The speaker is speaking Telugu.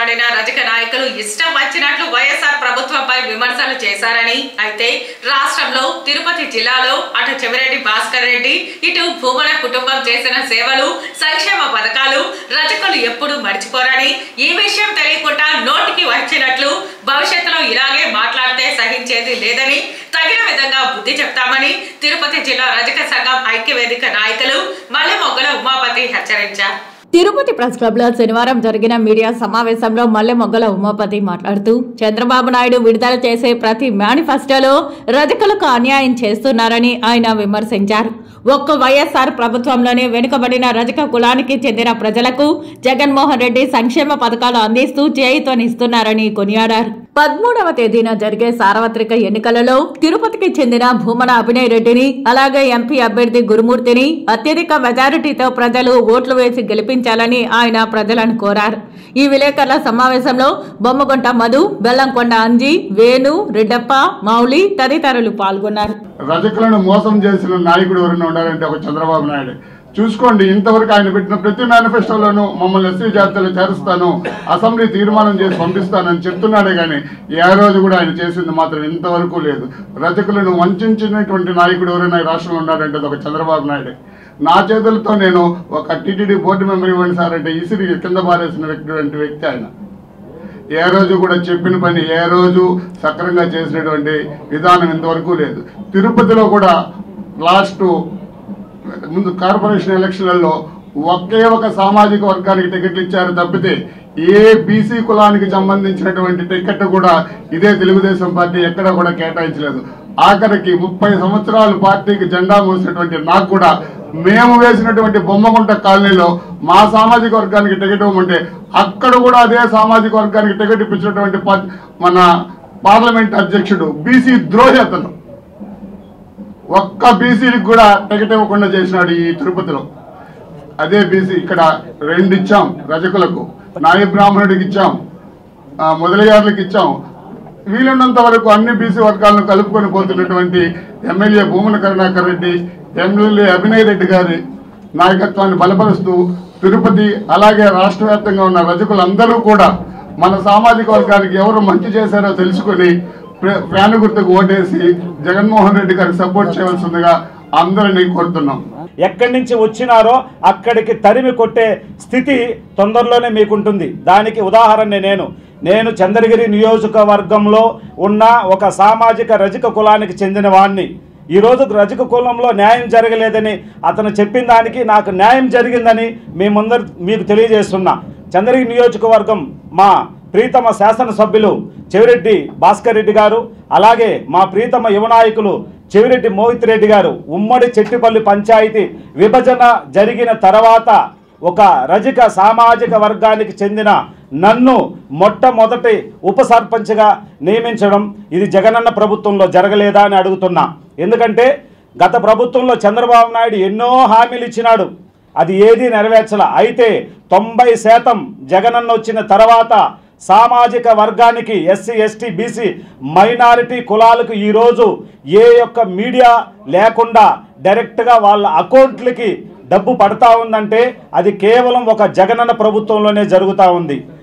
వెనుకబడిన రజక నాయకులు ఇష్టం వచ్చినట్లు వైఎస్ఆర్ ప్రభుత్వంపై విమర్శలు చేశారని అయితే రాష్ట్రంలో తిరుపతి జిల్లాలో అటు చెవిరెడ్డి భాస్కర్ రెడ్డి ఇటు భూమన కుటుంబం చేసిన సేవలు సంక్షేమ పథకాలు రజకులు ఎప్పుడూ మర్చిపోరని ఈ విషయం తెలియకుండా నోటికి వచ్చినట్లు భవిష్యత్తులో ఇలాగే మాట్లాడితే సహించేది లేదని తగిన విధంగా బుద్ధి చెప్తామని తిరుపతి జిల్లా రజక సంఘం ఐక్యవేదిక నాయకులు మల్లెమొగ్గల ఉమాపతి హెచ్చరించారు తిరుపతి ప్రెస్ క్లబ్ లో శనివారం జరిగిన మీడియా సమావేశంలో మల్లె మొగ్గల ఉమాపతి మాట్లాడుతూ చంద్రబాబు నాయుడు విడుదల చేసే ప్రతి మేనిఫెస్టోలో రజకులకు అన్యాయం చేస్తున్నారని ఆయన విమర్శించారు ఒక్క వైఎస్ఆర్ ప్రభుత్వంలోనే వెనుకబడిన రజక కులానికి చెందిన ప్రజలకు జగన్మోహన్ రెడ్డి సంక్షేమ పథకాలు అందిస్తూ చేయితోనిస్తున్నారని కొనియాడారు పదమూడవ తేదీన జరిగే సార్వత్రిక ఎన్నికలలో తిరుపతికి చెందిన భూమన అభినయ్ రెడ్డిని అలాగే ఎంపీ అభ్యర్థి గురుమూర్తిని అత్యధిక మెజారిటీతో ప్రజలు ఓట్లు వేసి గెలిపించాలని ఆయన ప్రజలను కోరారు ఈ విలేకరుల సమావేశంలో బొమ్మగుంట మధు బెల్లంకొండ అంజి వేణు రెడ్డప్ప మౌలి తదితరులు పాల్గొన్నారు రజకులను మోసం చేసిన నాయకుడు ఎవరైనా ఉండాలంటే ఒక చంద్రబాబు నాయుడు చూసుకోండి ఇంతవరకు ఆయన పెట్టిన ప్రతి మేనిఫెస్టోలోనూ మమ్మల్ని ఎస్సీ జాబితాలో చేరుస్తాను అసెంబ్లీ తీర్మానం చేసి పంపిస్తానని చెప్తున్నాడే కానీ ఏ రోజు కూడా ఆయన చేసింది మాత్రం ఇంతవరకు లేదు రజకులను వంచినటువంటి నాయకుడు ఎవరైనా ఈ రాష్ట్రంలో ఉన్నాడంటే అది ఒక చంద్రబాబు నాయుడు నా చేతులతో నేను ఒక టీటీడీ బోర్డు మెంబర్ ఇవ్వండి సార్ అంటే ఇసిరి కింద పారేసిన వ్యక్తి వ్యక్తి ఆయన ఏ రోజు కూడా చెప్పిన పని ఏ రోజు సక్రంగా చేసినటువంటి విధానం ఇంతవరకు లేదు తిరుపతిలో కూడా లాస్ట్ ముందు కార్పొరేషన్ ఎలక్షన్లలో ఒకే ఒక సామాజిక వర్గానికి టికెట్లు ఇచ్చారు తప్పితే ఏ బీసీ కులానికి సంబంధించినటువంటి టికెట్ కూడా ఇదే తెలుగుదేశం పార్టీ ఎక్కడ కూడా కేటాయించలేదు ఆఖరికి ముప్పై సంవత్సరాలు పార్టీకి జెండా మోసినటువంటి నాకు కూడా మేము వేసినటువంటి బొమ్మగుంట కాలనీలో మా సామాజిక వర్గానికి టికెట్ ఇవ్వమంటే అక్కడ కూడా అదే సామాజిక వర్గానికి టికెట్ ఇప్పించినటువంటి పా- మన పార్లమెంట్ అధ్యక్షుడు బీసీ ద్రోహి అతను ఒక్క బీసీకి కూడా టికెట్ ఇవ్వకుండా చేసినాడు ఈ తిరుపతిలో అదే బీసీ ఇక్కడ రెండు ఇచ్చాం రజకులకు నాయ బ్రాహ్మణుడికి ఇచ్చాం ఆ, మొదలయ్యారులకు ఇచ్చాం వీలున్నంత వరకు అన్ని బీసీ వర్గాలను కలుపుకొని పోతున్నటువంటి ఎమ్మెల్యే భూమన కరుణాకర్ రెడ్డి ఎమ్మెల్యే అభినయ్ రెడ్డి గారి నాయకత్వాన్ని బలపరుస్తూ తిరుపతి అలాగే రాష్ట్ర వ్యాప్తంగా ఉన్న రజకులందరూ కూడా మన సామాజిక వర్గానికి ఎవరు మంచి చేశారో తెలుసుకొని ప్ర- ఫ్యాన్ గుర్తుకు ఓటేసి జగన్మోహన్ రెడ్డి గారికి సపోర్ట్ చేయవలసిందిగా అందరినీ కోరుతున్నాం ఎక్కడి నుంచి వచ్చినారో అక్కడికి తరిమి కొట్టే స్థితి తొందరలోనే మీకుంటుంది దానికి ఉదాహరణ నేను నేను చంద్రగిరి నియోజకవర్గంలో ఉన్న ఒక సామాజిక రజక కులానికి చెందిన వాడిని ఈరోజు రజక కులంలో న్యాయం జరగలేదని అతను చెప్పిన దానికి నాకు న్యాయం జరిగిందని మీ ముందర మీకు తెలియజేస్తున్నా చంద్రగిరి నియోజకవర్గం మా ప్రీతమ శాసనసభ్యులు చెవిరెడ్డి భాస్కర్ రెడ్డి గారు అలాగే మా ప్రీతమ యువ నాయకులు చెవిరెడ్డి మోహిత్ రెడ్డి గారు ఉమ్మడి చెట్టిపల్లి పంచాయతీ విభజన జరిగిన తర్వాత ఒక రజక సామాజిక వర్గానికి చెందిన నన్ను మొట్టమొదటి ఉప సర్పంచ్గా నియమించడం ఇది జగనన్న ప్రభుత్వంలో జరగలేదా అని అడుగుతున్నా ఎందుకంటే గత ప్రభుత్వంలో చంద్రబాబు నాయుడు ఎన్నో హామీలు ఇచ్చినాడు అది ఏది నెరవేర్చల అయితే తొంభై శాతం జగనన్న వచ్చిన తర్వాత సామాజిక వర్గానికి ఎస్సీ ఎస్టీ బీసీ మైనారిటీ కులాలకు ఈరోజు ఏ యొక్క మీడియా లేకుండా డైరెక్ట్గా వాళ్ళ అకౌంట్లకి డబ్బు పడతా ఉందంటే అది కేవలం ఒక జగనన్న ప్రభుత్వంలోనే జరుగుతూ ఉంది